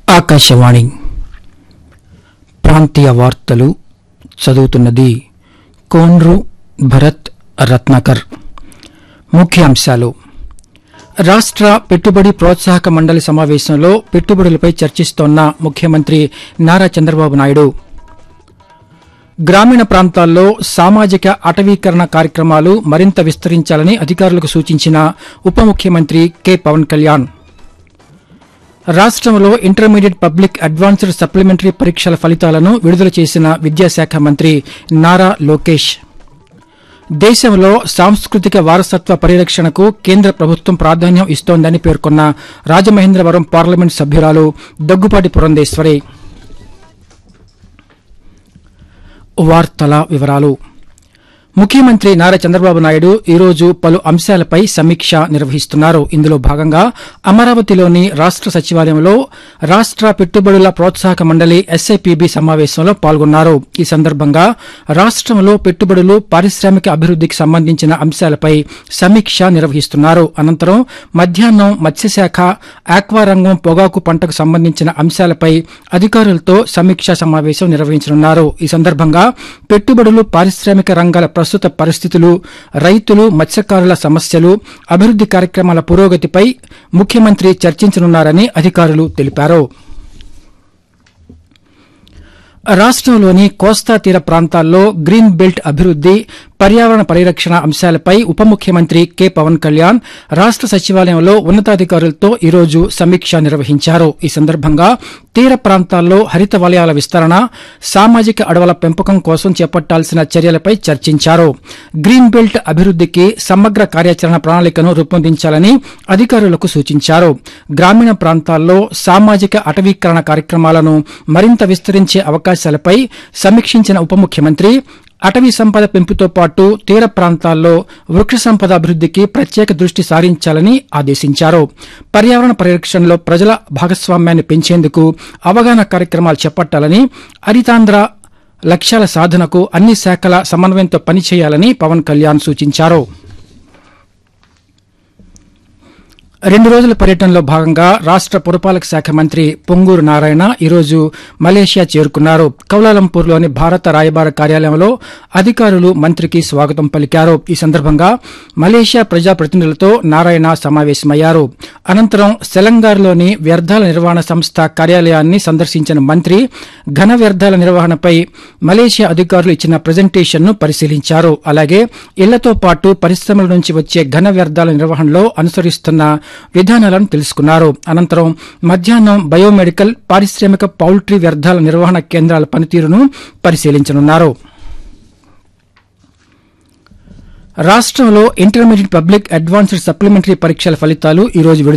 ఆకాశవాణి ప్రాంతీయ వార్తలు చదువుతున్నది కోన్రు భరత్ రత్నాకర్ ముఖ్యాంశాలు రాష్ట్ర పెట్టుబడి ప్రోత్సాహక మండలి సమావేశంలో పెట్టుబడులపై చర్చిస్తోన్న ముఖ్యమంత్రి నారా చంద్రబాబు నాయుడు గ్రామీణ ప్రాంతాల్లో సామాజిక అటవీకరణ కార్యక్రమాలు మరింత విస్తరించాలని అధికారులకు సూచించిన ఉప ముఖ్యమంత్రి కె పవన్ కళ్యాణ్ రాష్ట్రంలో ఇంటర్మీడియట్ పబ్లిక్ అడ్వాన్స్డ్ సప్లిమెంటరీ పరీక్షల ఫలితాలను విడుదల చేసిన విద్యాశాఖ మంత్రి నారా లోకేష్ దేశంలో సాంస్కృతిక వారసత్వ పరిరక్షణకు కేంద్ర ప్రభుత్వం ప్రాధాన్యం ఇస్తోందని పేర్కొన్న రాజమహేంద్రవరం పార్లమెంట్ సభ్యురాలు దగ్గుపాటి పురంధేశ్వరి వార్తల వివరాలు ముఖ్యమంత్రి నారా చంద్రబాబు నాయుడు ఈరోజు పలు అంశాలపై సమీక్ష నిర్వహిస్తున్నారు ఇందులో భాగంగా అమరావతిలోని రాష్ట సచివాలయంలో రాష్ట పెట్టుబడుల ప్రోత్సాహక మండలి ఎస్ఐపిబి సమావేశంలో పాల్గొన్నారు ఈ సందర్భంగా రాష్ట్రంలో పెట్టుబడులు పారిశ్రామిక అభివృద్దికి సంబంధించిన అంశాలపై సమీక్ష నిర్వహిస్తున్నారు అనంతరం మధ్యాహ్నం మత్స్యశాఖ ఆక్వా రంగం పొగాకు పంటకు సంబంధించిన అంశాలపై అధికారులతో సమీక్షా సమావేశం నిర్వహించనున్నారు ఈ సందర్భంగా పెట్టుబడులు పారిశ్రామిక రంగాల ప్రస్తుత పరిస్థితులు రైతులు మత్స్యకారుల సమస్యలు అభివృద్ది కార్యక్రమాల పురోగతిపై ముఖ్యమంత్రి చర్చించనున్నారని అధికారులు తెలిపారు రాష్ట్రంలోని కోస్తా తీర ప్రాంతాల్లో గ్రీన్ బెల్ట్ అభివృద్ది పర్యావరణ పరిరక్షణ అంశాలపై ఉప ముఖ్యమంత్రి కె పవన్ కళ్యాణ్ రాష్ట సచివాలయంలో ఉన్నతాధికారులతో ఈరోజు సమీక్ష నిర్వహించారు ఈ సందర్భంగా తీర ప్రాంతాల్లో హరిత వలయాల విస్తరణ సామాజిక అడవుల పెంపకం కోసం చేపట్టాల్సిన చర్యలపై చర్చించారు గ్రీన్ బెల్ట్ అభివృద్దికి సమగ్ర కార్యాచరణ ప్రణాళికను రూపొందించాలని అధికారులకు సూచించారు గ్రామీణ ప్రాంతాల్లో సామాజిక అటవీకరణ కార్యక్రమాలను మరింత విస్తరించే అవకాశాలపై సమీక్షించిన ఉప ముఖ్యమంత్రి అటవీ సంపద పెంపుతో పాటు తీర ప్రాంతాల్లో వృక్ష సంపద అభివృద్దికి ప్రత్యేక దృష్టి సారించాలని ఆదేశించారు పర్యావరణ పరిరక్షణలో ప్రజల భాగస్వామ్యాన్ని పెంచేందుకు అవగాహన కార్యక్రమాలు చేపట్టాలని హరితాంధ్ర లక్ష్యాల సాధనకు అన్ని శాఖల సమన్వయంతో పనిచేయాలని పవన్ కళ్యాణ్ సూచించారు రెండు రోజుల పర్యటనలో భాగంగా రాష్ట పురపాలక శాఖ మంత్రి పొంగూరు నారాయణ ఈరోజు మలేషియా చేరుకున్నారు కౌలాలంపూర్లోని భారత రాయబార కార్యాలయంలో అధికారులు మంత్రికి స్వాగతం పలికారు ఈ సందర్భంగా మలేషియా ప్రజాప్రతినిధులతో నారాయణ సమావేశమయ్యారు అనంతరం సెలంగార్లోని వ్యర్థాల నిర్వహణ సంస్థ కార్యాలయాన్ని సందర్శించిన మంత్రి ఘన వ్యర్థాల నిర్వహణపై మలేషియా అధికారులు ఇచ్చిన ప్రజెంటేషన్ను పరిశీలించారు అలాగే ఇళ్లతో పాటు పరిశ్రమల నుంచి వచ్చే ఘన వ్యర్థాల నిర్వహణలో అనుసరిస్తున్న విధానాలను తెలుసుకున్నారు అనంతరం మధ్యాహ్నం బయోమెడికల్ పారిశ్రామిక పౌల్ట్రీ వ్యర్థాల నిర్వహణ కేంద్రాల పనితీరును పరిశీలించనున్నారు రాష్ట్రంలో ఇంటర్మీడియట్ పబ్లిక్ అడ్వాన్స్డ్ సప్లిమెంటరీ పరీక్షల ఫలితాలు ఈ రోజు విడుదల